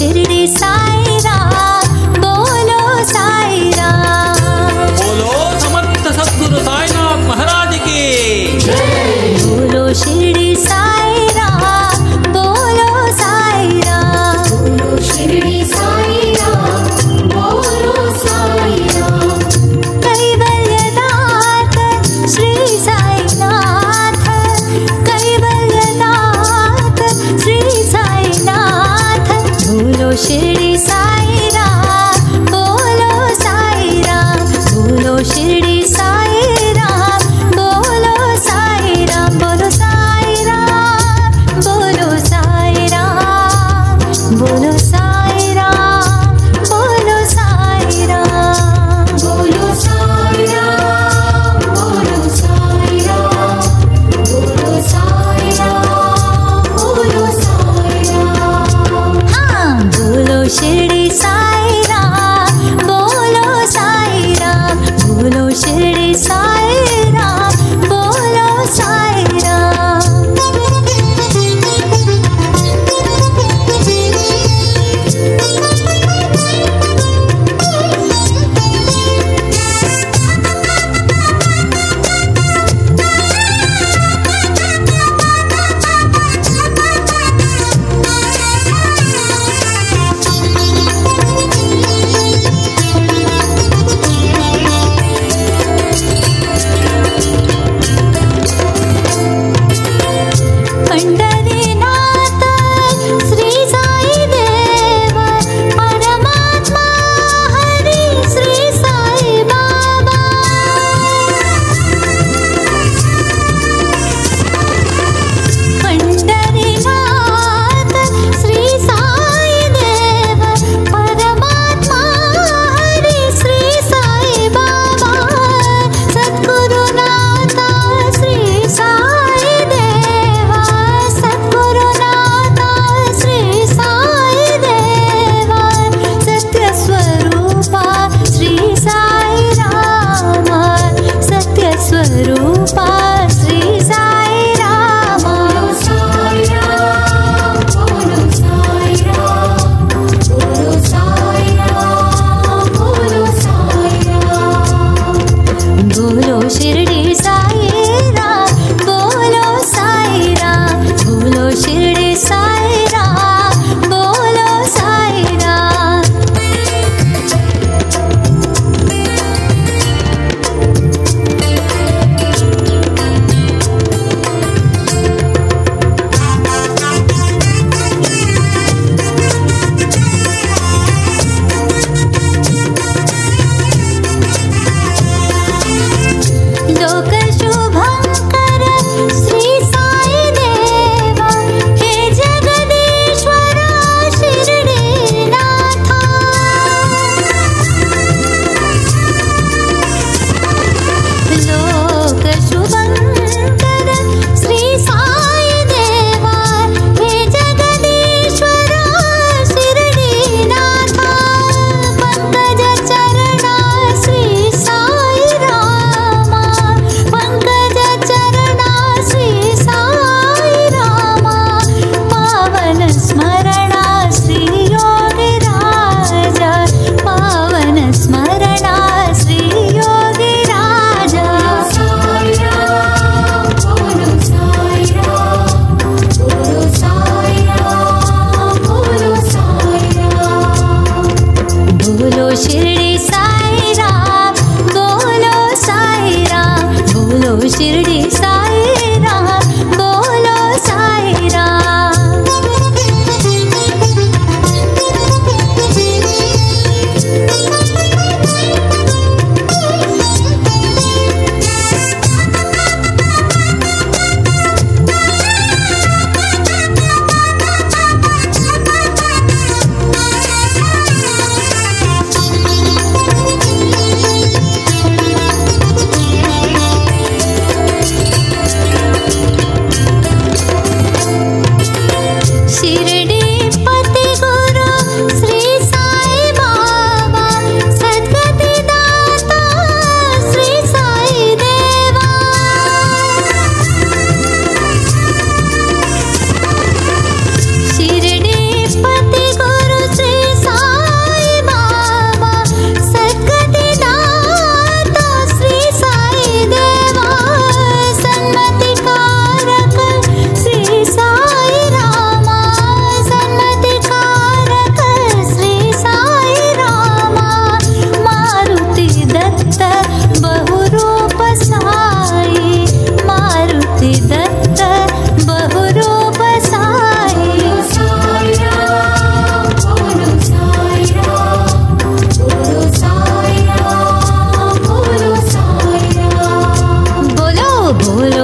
शिरडी साई राम बोलो साई राम बोलो समर्थ सद्गुरु साईनाथ महाराज की बोलो शिरडी साई राम बोलो साई राम बोलो शिरडी साई राम बोलो साई राम कैवल्यनाथ श्री साईनाथ कैवल्यनाथ श्री साईनाथ बोलो शिरडी साई राम बोलो साई राम बोलो शिरडी साई राम बोलो साई राम बोलो साई राम बोलो साई राम बोलो साई राम बोलो साई राम बोलो साई राम बोलो साई राम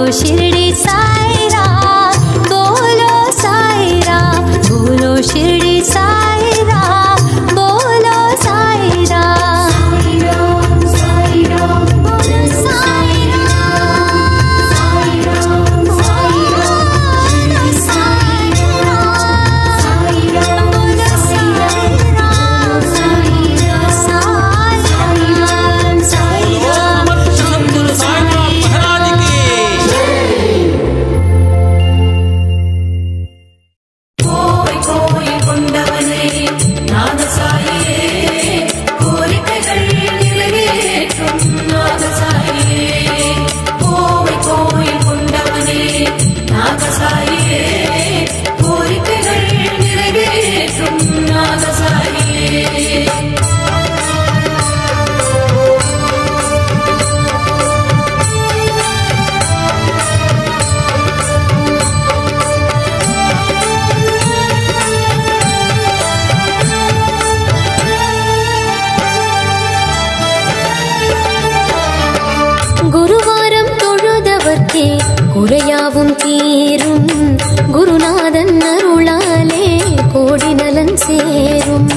शिरडी साईरा बोलो साईरा बोलो शिरडी साईरा बोलो साईरा साईरा बोलो साईरा సమర్థ సద్గురు సాయినాథ్ మహారాజుకి கோவை கோயில் கொண்டவனே நாதசாயியே கோரிக்கைகள் நிறைவேற்றும் நாதசாயியே கோவை கோயில் கொண்டவனே நாதசாயியே கோரிக்கைகள் நிறைவேற்றும் நாதசாயியே குருவாரம் தொழுதவர்க்கே குறையாவும் தீரும் குருநாதன் அருளாலே கோடி நலன் சேரும்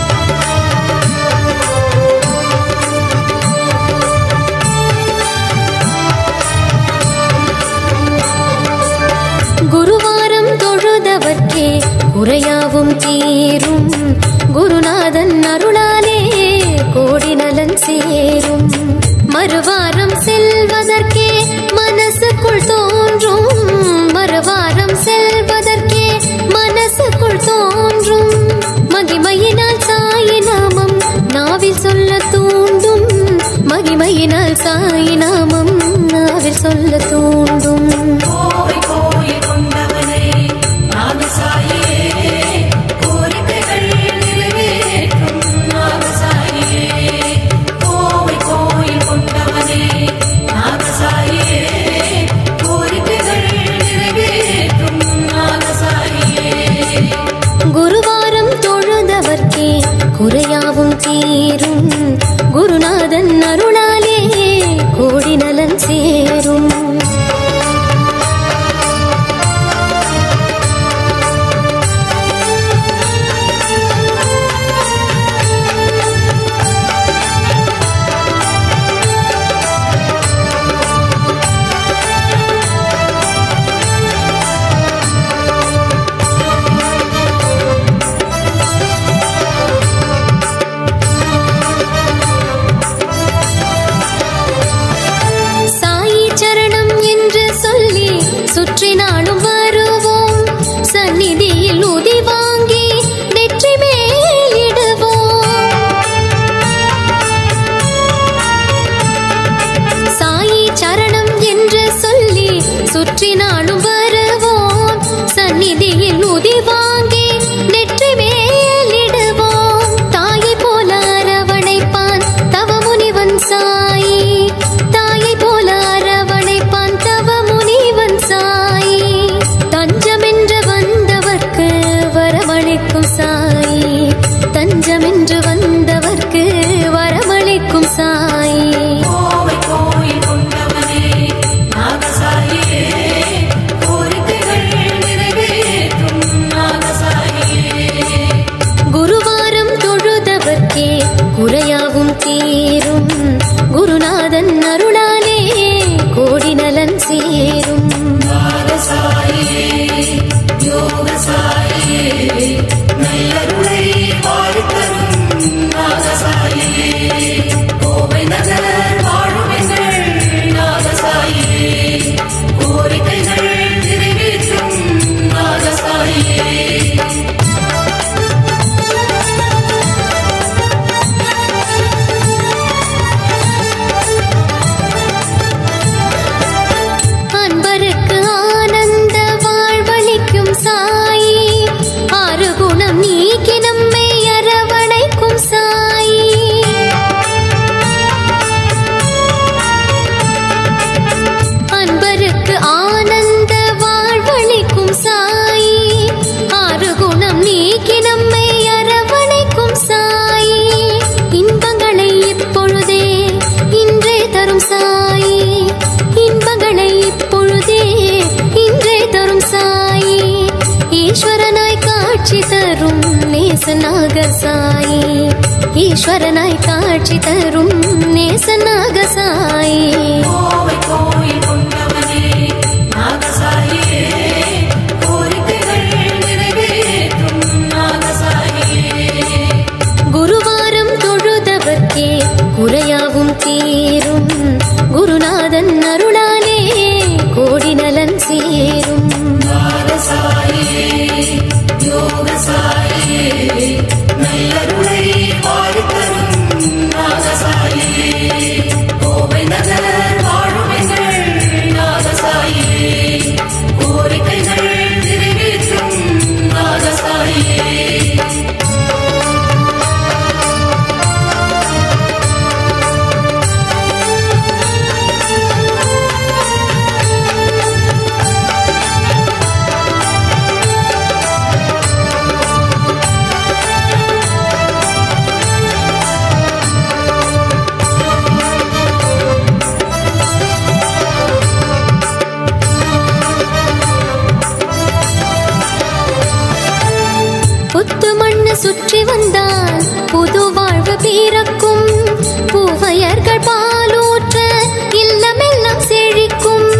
குருவாரம் தொழுதவர்க்கே குறையாவும் தீரும் குருநாதன் அருளாலே கோடி நலன் சேரும் மறுவாரம் செல்வதற்கே மனசுக்குள் தோன்றும் மறுவாரம் செல்வதற்கே மனசுக்குள் தோன்றும் மகிமையினால் சாயி நாமம் நாவில் சொல்ல தூண்டும் மகிமையினால் சாயி நாமம் நாவில் சொல்ல தூண்டும் கோவை கோயில் கொண்டவனே நாதசாயியே கோரிக்கைகள் நிறைவேற்றும் நாதசாயியே கோவை கோயில் கொண்டவனே நாதசாயியே கோரிக்கைகள் நிறைவேற்றும் நாதசாயியே குருவாரம் தொழுதவர்க்கே குறையாவும் தீரும் குருநாதன் அருளாலே கோடி நலன் சேரும் சாயி சரணம் என்று சொல்லி சுற்றினாலும் வருவோம் சந்நிதியில் உதி வாங்கி நெற்றி மேலிடுவோம் சாயி சரணம் என்று சொல்லி சுற்றினாலும் வருவோம் சந்நிதியில் உதி வாங்கி நெற்றி மேலிடுவோம் தாயை போல அரவணைப்பான் தவ முனிவன் சாயி தாயை போல அரவணைப்பான் தவ முனிவன் சாயி தஞ்சமென்று வந்தவர்க்கு வரவழைக்கும் சாயி தஞ்சமென்று வந்தவர்க்கு வரவழைக்கும் சாயி கோவை கோயில் கொண்டவனே நாதசாயியே நாகசாயி ஈஸ்வரனாய் காட்சி தரும் நேச நாகசாயி கோவை கோயில் கொண்டவனே நாகசாயியே கோரிக்கைகள் நிறைவேற்றும் நாகசாயியே குருவாரம் தொழுதவர்க்கே குறையாவும் தீரும் குருநாதன் அருளாலே கோடி நலன் சேரும் நாகசாயியே யோகசாயியே நல்லருளை வாழித்தரும் நாகசாயியே கோவை நகர் வாழும் எங்கள் நாகசாயியே கோரிக்கைகள் நிறைவேற்றும் நாகசாயியே புத்து மண்ணு சுற்றி வந்தால் புது வாழ்வு பிறக்கும் பூவையர்கள் பாலூற்ற இல்லமெல்லாம் செழிக்கும்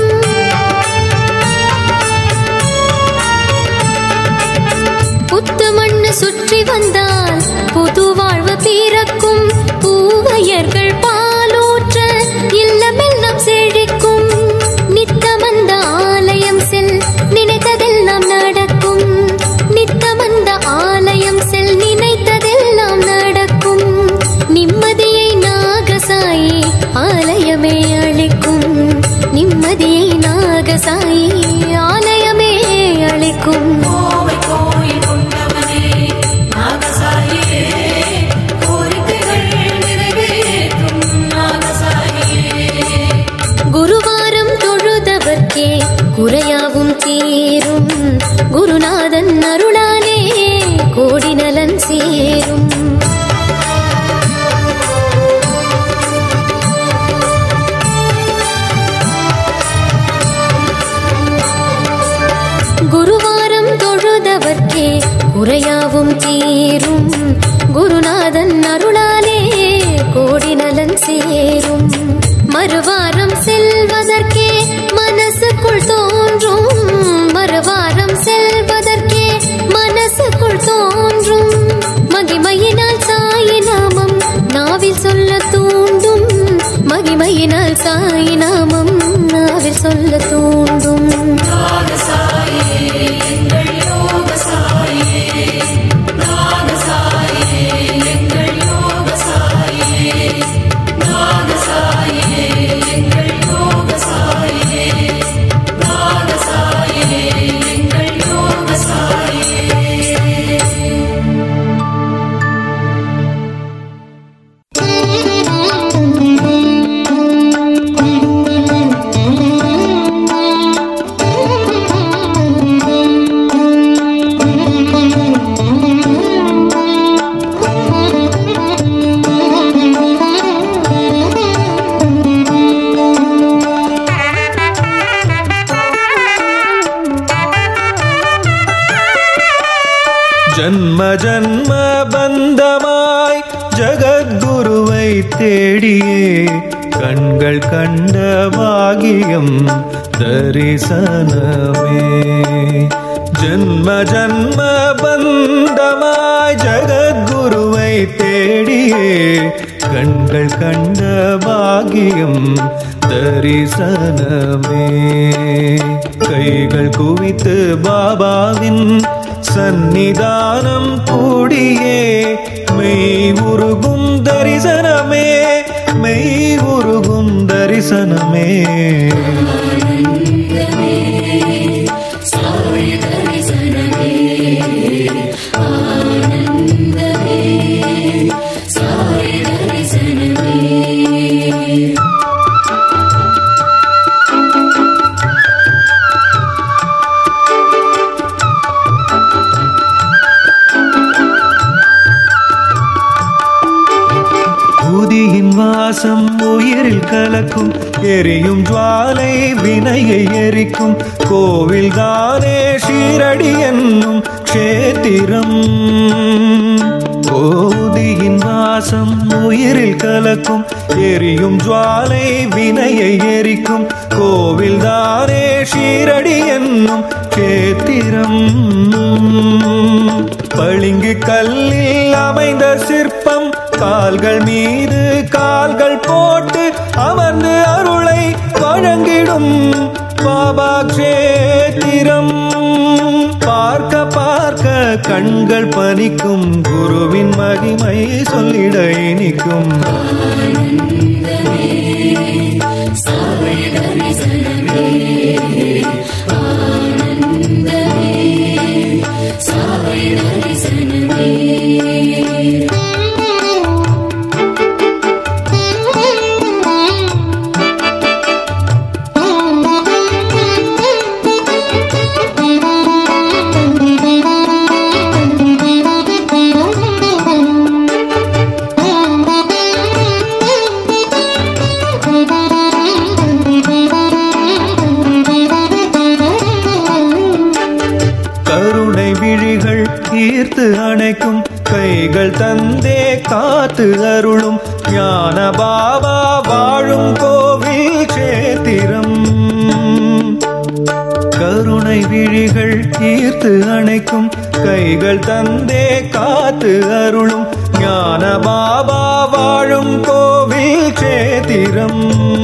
புத்து மண்ணு சுற்றி வந்தால் புது வாழ்வு பிறக்கும் பூவையர்கள் பாலூற்ற இல்லமெல்லாம் செழிக்கும் நித்தமந்த ஆலயம் செல் நினைத்ததெல்லாம் நடக்கும் நித்தமந்த ஆலயம் செல் நினைத்ததெல்லாம் நடக்கும் நிம்மதியை நாகசாயி ஆலயமே அளிக்கும் நிம்மதியை நாகசாயி ஆலயமே அளிக்கும் கோவை கோயில் கொண்டவனே நாகசாயியே கோரிக்கைகள் நிறைவேற்றும் நாகசாயியே குருவாரம் தொழுதவர்க்கே குறையாவும் தீரும் குருநாதன் அருளாலே கோடி நலன் சேரும் குருவாரம் தொழுதவர்க்கே குறையாவும் தீரும் குருநாதன் அருளாலே கோடி நலன் சேரும் மறுவாரம் செல்வதற்கே மனசுக்குள் தோன்றும் மறுவாரம் செல்வதற்கே மனசுக்குள் தோன்றும் மகிமையினால் சாயி நாமம் நாவில் சொல்ல தூண்டும் மகிமையினால் சாயி நாமம் நாவில் சொல்ல தூண்டும் நாகசாயியே எங்கள் யோகசாயியே நாகசாயியே எங்கள் யோகசாயியே நாகசாயியே எங்கள் யோகசாயியே நாகசாயியே எங்கள் யோகசாயியே ஜன்ம ஜன்ம பந்தமாய் ஜகத்குருவை தேடியே கண்கள் கண்ட பாகியம் தரிசனமே ஜன்ம ஜன்ம பந்தமாய் ஜகத்குருவை தேடியே கண்கள் கண்ட பாகியம் தரிசனமே கைகள் குவித்து பாபாவின் சந்நிதானம் கூடியே மெய் உருகும் தரிசனமே மெய் உருகும் தரிசனமே பூதியின் வாசம் உயிரில் கலக்கும் எரியும் ஜுவாலை வினையை எரிக்கும் கோவில் தானே ஷீரடி என்னும் க்ஷேத்திரம் ஓதியின் வாசம் உயிரில் கலக்கும் எரியும் ஜுவாலை வினையை எரிக்கும் கோவில் தானே ஷீரடி என்னும் கேத்திரம் பளிங்கு கல்லில் அமைந்த சிற்பம் கால்கள் மீது கால்கள் போட்டு அமர்ந்து அருளை வழங்கிடும் பாபா க்ஷேத்திரம் பார்க்க பார்க்க கண்கள் பனிக்கும் குருவின் மகிமை சொல்லிட இனிக்கும் கருணை விழிகள் ஈர்த்து அணைக்கும் கைகள் தந்தே காத்து அருளும் ஞான பாபா வாழும் கோவில் கஷேத்திரம் கருணை விழிகள் ஈர்த்து அணைக்கும் கைகள் தந்தே காத்து அருளும் ஞான பாபா வாழும் கோவில் கஷேத்திரம்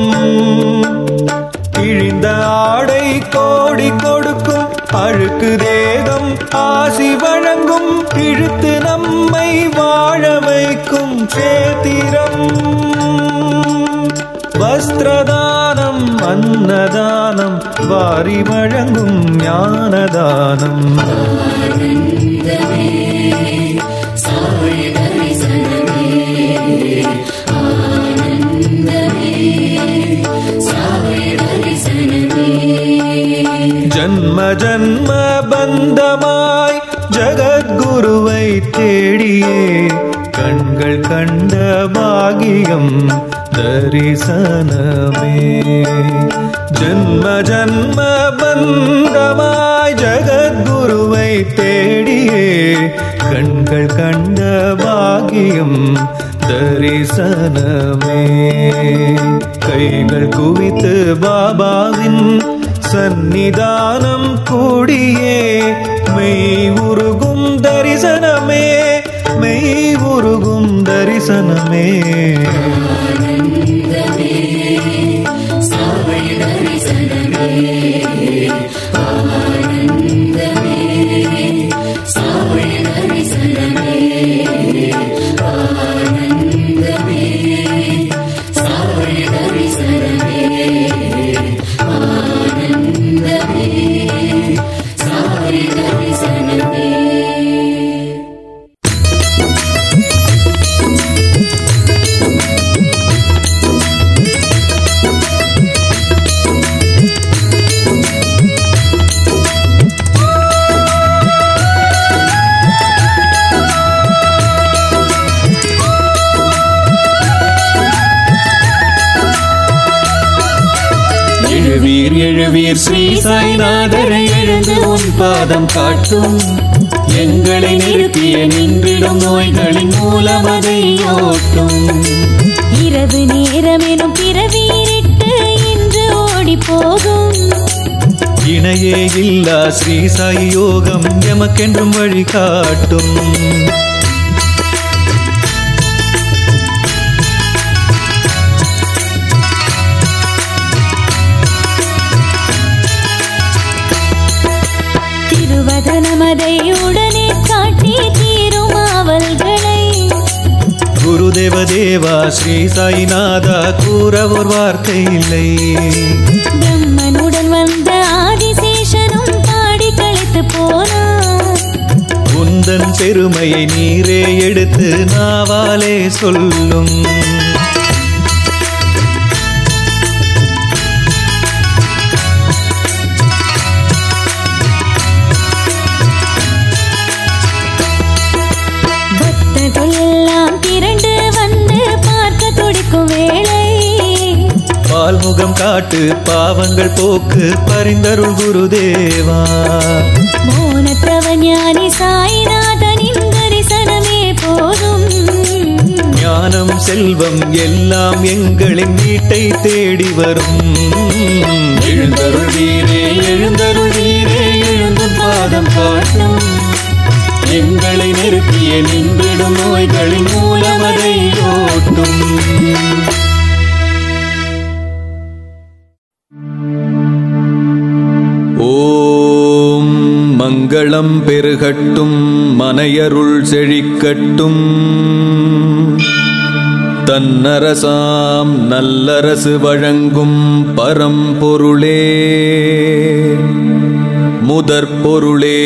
கிழிந்த ஆடை கோடி கொடுக்கும் அழுக்கு தேகம் ஆசி வழங்கும் இழுத்து நம்மை வாழ வைக்கும் சேத்திரம் வஸ்திரதானம் அன்னதானம் வாரி வழங்கும் ஞானதானம் ஜன்ம ஜன்ம பந்தமாய் ஜகத்குருவை தேடியே கண்கள் கண்ட பாகியம் தரிசனமே ஜன்ம ஜன்ம பந்தமாய் ஜகத்குருவை தேடியே கண்கள் கண்ட பாகியம் தரிசனமே கைகள் குவித்து பாபாவின் சந்நிதானம் கூடியே மெய் உருகும் தரிசனமே மெய் உருகும் தரிசனமே எழுவீர் எழுவீர் ஸ்ரீ சாய்நாதரை எழுந்து உன் பாதம் காட்டும் எங்களை நெருக்கிய நின்றிடும் நோய்களின் மூலம் அதை ஓட்டும் இரவு நேரமெனும் பிறவீரிட்டு இன்று ஓடி போகும் இணையே இல்லா ஸ்ரீ சாய் யோகம் எமக்கென்றும் வழிகாட்டும் திருவதனமதை உடனே காட்டி தீரும் ஆவல்களை குருதேவ தேவா ஸ்ரீ சாய்நாதா கூற ஒரு வார்த்தை இல்லை பிரம்மனுடன் வந்த ஆதிசேஷனும் பாடி கழித்து போனார் உந்தன் பெருமையை நீரே எடுத்து நாவாலே சொல்லும் பக்தர்கள் எல்லாம் திரண்டு வந்து பார்க்க துடிக்கும் வேளை பால்முகம் கா காட்டு பாவங்கள் போக்கு பரிந்தருள் குருதேவா மோனற்றவ ஞானி சாய்நாதனின் தரிசனமே போதும் ஞானம் செல்வம் எல்லாம் எங்களின் வீட்டை தேடி வரும் எழுந்தருள் வீரே எழுந்தருள் வீரே எழுந்து பாதம் காட்டும் எங்களை நெருக்கிய நின்றிடும் நோய்களின் மூலமதை ஓட்டும் ஓம் மங்களம் பெருகட்டும் மனையருள் செழிக்கட்டும் தன்னரசாம் நல்லரசு வழங்கும் பரம்பொருளே முதற் பொருளே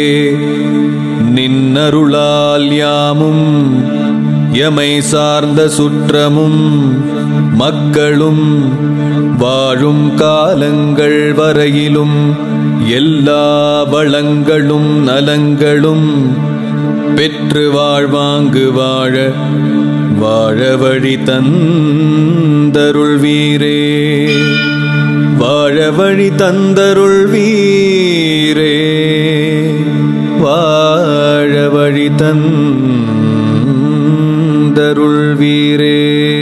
நின்னருளால் யாமும் எமை சார்ந்த சுற்றமும் மக்களும் வாழும் காலங்கள் வரையிலும் எல்லா வளங்களும் நலங்களும் பெற்று வாழ்வாங்கு வாழ வாழ வழி தந்தருள் வீரே வாழ வழி தந்தருள் வீரே வாழ வழி தந்தருள் வீரே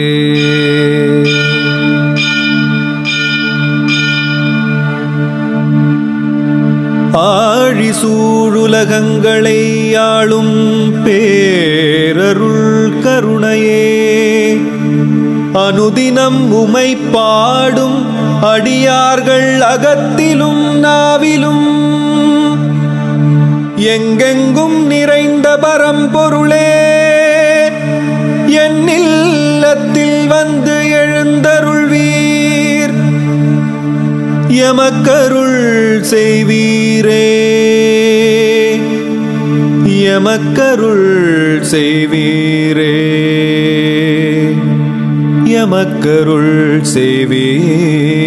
ஆழி சூழுலகங்களை ஆளும் பேரருள் கருணையே அனுதினம் உமை பாடும் அடியார்கள் அகத்திலும் நாவிலும் எங்கெங்கும் நிறைந்த பரம்பொருளே என் இல்லத்தில் வந்து எழுந்தருள்வீர் எமக்கருள் செய்வீரே எமக்கருள் செய்வீரே எமக்கருள் செய்வீரே